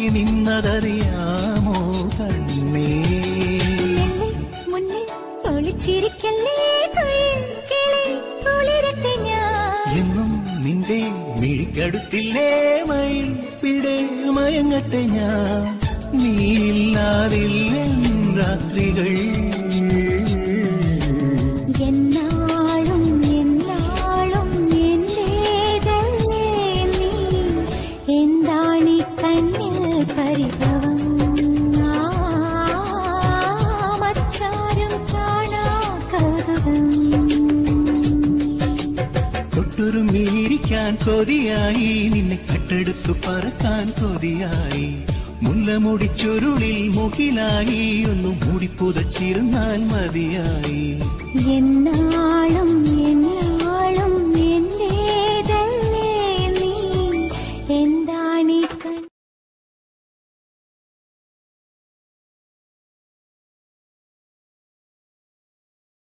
മാറി നിന്നതറിയാമോ കണ്ണേ എന്നെ മുന്നിൽ ഒളിച്ചിരിക്കല്ലേ കുയിൽ കിളി കുളിരട്ടെ ഞാൻ എന്നും നിന്റെ മിഴിക്കടുത്തില്ലേ മയിൽ പിടെ മയങ്ങട്ടെ ഞാൻ നീയില്ലാതില്ല രാത്രികൾ എന്നാളും എന്നാളും എന്റേതല്ലേ നീ എന്താണീ കണ്ണിൽ പരിഭവം ആ, മറ്റാരും കാണാ കൗതുകം തൊട്ടുരുമ്മിയിരിക്കാൻ കൊതിയായി നിന്നെ കട്ടെടുത്തു പറക്കാൻ കൊതിയായി മുല്ലമുടി ചുരുളിൽ മുകിലായി ഒന്നു മൂടിപ്പുതച്ചിരുന്നാൽ മതിയായി എന്നാ